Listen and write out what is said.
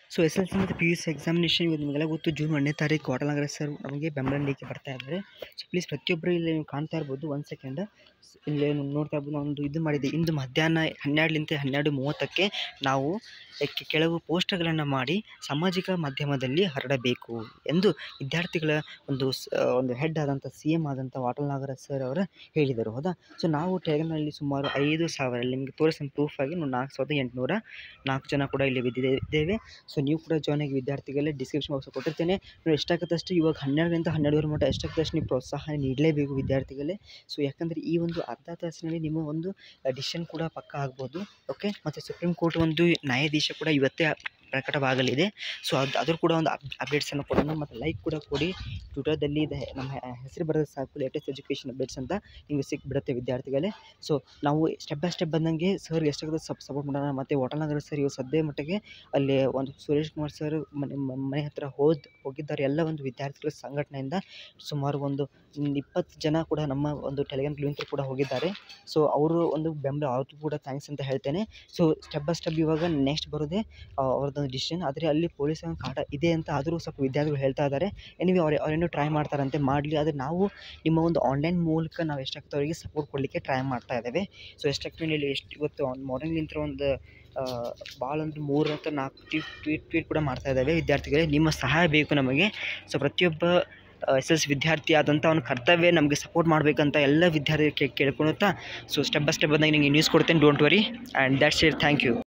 so S L C ಮತ್ತು P U C examination ಇವತ್ತು ನಿಮಗೆಲ್ಲ ಗೊತ್ತು ಜೂನ್ ಒಂದನೇ ತಾರೀಕು ವಾಟನಗರ ಸರ್ ನಮಗೆ ಬೆಂಬಲ ನೀಡಲಿಕ್ಕೆ ಬರ್ತಾ ಇದ್ದಾರೆ ಸೊ ಪ್ಲೀಸ್ ಪ್ರತಿಯೊಬ್ಬರು ಇಲ್ಲಿ ನೀವು ಕಾಣ್ತಾ ಇರ್ಬೋದು ಒಂದು ಸೆಕೆಂಡ್ ಇಲ್ಲಿ ನೋಡ್ತಾ ಇರ್ಬೋದು ನಾವೊಂದು ಇದು ಮಾಡಿದ್ದೆ ಇಂದು ಮಧ್ಯಾಹ್ನ ಹನ್ನೆರಡಲಿಂದ ಹನ್ನೆರಡು ಮೂವತ್ತಕ್ಕೆ ನಾವು ಕೆ- ಕೆಲವು ಪೋಸ್ಟರ್ಗಳನ್ನು ಮಾಡಿ ಸಾಮಾಜಿಕ ಮಾಧ್ಯಮದಲ್ಲಿ ಹರಡಬೇಕು ಎಂದು ವಿದ್ಯಾರ್ಥಿಗಳ ಒಂದು ಸ್- ಒಂದು ಹೆಡ್ ಆದಂಥ ಸಿ ಎಮ್ ಆದಂಥ ವಾಟಲ್ ನಾಗರಾಜ್ ಸರ್ ಅವರು ಹೇಳಿದರು ಹೌದಾ ಸೊ ನಾವು ಟೆಲಿಗ್ರಾಮ್ನಲ್ಲಿ ಸುಮಾರು ಐದು ಸಾವಿರ ಇಲ್ಲಿ ನಿಮಗೆ ತೋರಿಸ್ತೀನಿ ಪ್ರೂಫ್ ಆಗಿ ನಾವು ನಾಲ್ಕು ಸಾವಿರದ ಎಂಟುನೂರ ನಾಲ್ಕು ಜನ ಕೂಡ ಇಲ್ಲಿ ಬಿದ್ದಿದೆ ಇದ್ದೇವೆ ಸೊ ನೀವು ಕೂಡ ಜಾಯ್ನ್ ಆಗಿ ವಿದ್ಯಾರ್ಥಿಗಳೇ ಡಿಸ್ಕ್ರಿಪ್ಷನ್ ಬಾಕ್ಸ್ ಕೊಟ್ಟಿರ್ತೇನೆ ನೀವು ಎಷ್ಟಾಗುತ್ತಷ್ಟು ಇವಾಗ ಹನ್ನೆರಡರಿಂದ ಹನ್ನೆರಡುವರೆ ಮಟ್ಟ ಎಷ್ಟಾಗುತ್ತಷ್ಟು ನೀವು ಪ್ರೋತ್ಸಾಹ ನೀಡಲೇಬೇಕು ವಿದ್ಯಾರ್ಥಿಗಳೇ ಸೊ ಯಾಕಂದರೆ ಈ ಒಂದು ಅರ್ಧ ತಾಸಿನಲ್ಲಿ ನಿಮ್ಮ ಒಂದು ಡಿಸಿಷನ್ ಕೂಡ ಪಕ್ಕ ಆಗ್ಬೋದು ಓಕೆ ಮತ್ತು ಸುಪ್ರೀಂ ಕೋರ್ಟ್ ಒಂದು ನ್ಯಾಯಾಧೀಶ ಕೂಡ ಇವತ್ತೇ ಪ್ರಕಟವಾಗಲಿದೆ ಸೊ ಅದು ಅದ್ರ ಕೂಡ ಒಂದು ಅಪ್ ಅಪ್ಡೇಟ್ಸನ್ನು ಕೊಡೋಣ ಮತ್ತು ಲೈಕ್ ಕೂಡ ಕೊಡಿ ಟ್ವಿಟರ್ದಲ್ಲಿ ಇದು ಹೆ- ನಮ್ಮ ಹೆ- ಹೆಸರು ಬರೋದು ಸಾಕು ಲೇಟೆಸ್ಟ್ ಎಜುಕೇಷನ್ ಅಪ್ಡೇಟ್ಸ್ ಅಂತ ನಿಮಗೆ ಸಿಕ್ಬಿಡುತ್ತೆ ವಿದ್ಯಾರ್ಥಿಗಳೇ ಸೊ ನಾವು ಸ್ಟೆಪ್ ಬೈ ಸ್ಟೆಪ್ ಬಂದಂಗೆ ಸರ್ ಎಷ್ಟಾಗುತ್ತೆ ಸಪ್ ಸಪೋರ್ಟ್ ಮಾಡೋಣ ಮತ್ತು ವಾಟನಗರ ಸರ್ ಇವಾಗ ಸದ್ಯ ಮಟ್ಟಿಗೆ ಅಲ್ಲಿ ಒಂದು ಸುರೇಶ್ ಕುಮಾರ್ ಸರ್ ಮನೆ ಮ- ಮನೆ ಹತ್ತಿರ ಹೋದ್ ಹೋಗಿದ್ದಾರೆ ಎಲ್ಲ ಒಂದು ವಿದ್ಯಾರ್ಥಿಗಳ ಸಂಘಟನೆಯಿಂದ ಸುಮಾರು ಒಂದು ಇಪ್ಪತ್ತು ಜನ ಕೂಡ ನಮ್ಮ ಒಂದು ಟೆಲಿಗ್ರಾಮ್ ಗ್ಲೂಂತ್ರ ಕೂಡ ಹೋಗಿದ್ದಾರೆ ಸೊ ಅವರು ಒಂದು ಬೆಂಬಲ ಅವ್ರಿಗೂ ಕೂಡ ಥ್ಯಾಂಕ್ಸ್ ಅಂತ ಹೇಳ್ತೇನೆ ಸೊ ಸ್ಟೆಪ್ ಬೈ ಸ್ಟೆಪ್ ಇವಾಗ ನೆಕ್ಸ್ಟ್ ಬರೋದೇ ಆ, ಅವ್ರದ್ದೊಂದು ಡಿಸಿಷನ್ ಆದರೆ ಅಲ್ಲಿ ಪೊಲೀಸ್ ಕಾಟ ಇದೆ ಅಂತ ಆದರೂ ಸ್ವಲ್ಪ ವಿದ್ಯಾರ್ಥಿಗಳು ಹೇಳ್ತಾ ಇದ್ದಾರೆ ಎನಿವೆ ಅವ್ರು ಅವರೇನೋ ಟ್ರೈ ಮಾಡ್ತಾರಂತೆ ಮಾಡಲಿ ಆದರೆ ನಾವು ನಿಮ್ಮ ಒಂದು ಆನ್ಲೈನ್ ಮೂಲಕ ನಾವು ಎಷ್ಟಾಗ್ತದೆ ಅವರಿಗೆ ಸಪೋರ್ಟ್ ಕೊಡಲಿಕ್ಕೆ ಟ್ರೈ ಮಾಡ್ತಾ ಇದ್ದೇವೆ ಸೊ ಎಷ್ಟಾಗ್ತದೆ ಇಲ್ಲಿ ಎಷ್ಟು ಇವತ್ತು ಮಾರ್ನಿಂಗ್ಲಿಂತ ಒಂದು ಭಾಳ ಅಂದ್ರೆ ಮೂರು ಅಥವಾ ನಾಲ್ಕು ಟ್ವೀಟ್ ಟ್ವೀಟ್ ಟ್ವೀಟ್ ಕೂಡ ಮಾಡ್ತಾ ಇದ್ದಾವೆ ವಿದ್ಯಾರ್ಥಿಗಳೇ ನಿಮ್ಮ ಸಹಾಯ ಬೇಕು ನಮಗೆ ಸೊ ಪ್ರತಿಯೊಬ್ಬ ಎಸ್ ಎಸ್ ವಿದ್ಯಾರ್ಥಿ ಆದಂಥ ಅವನ ಕರ್ತವ್ಯ ನಮಗೆ ಸಪೋರ್ಟ್ ಮಾಡಬೇಕಂತ ಎಲ್ಲ ವಿದ್ಯಾರ್ಥಿ ಕೇಳ್ಕೊಳುತ್ತಾ ಸೊ ಸ್ಟೆಪ್ ಬೈ ಸ್ಟೆಪ್ ಬಂದಾಗ ನಿಮಗೆ ನ್ಯೂಸ್ ಕೊಡ್ತೇನೆ don't worry and that's it thank you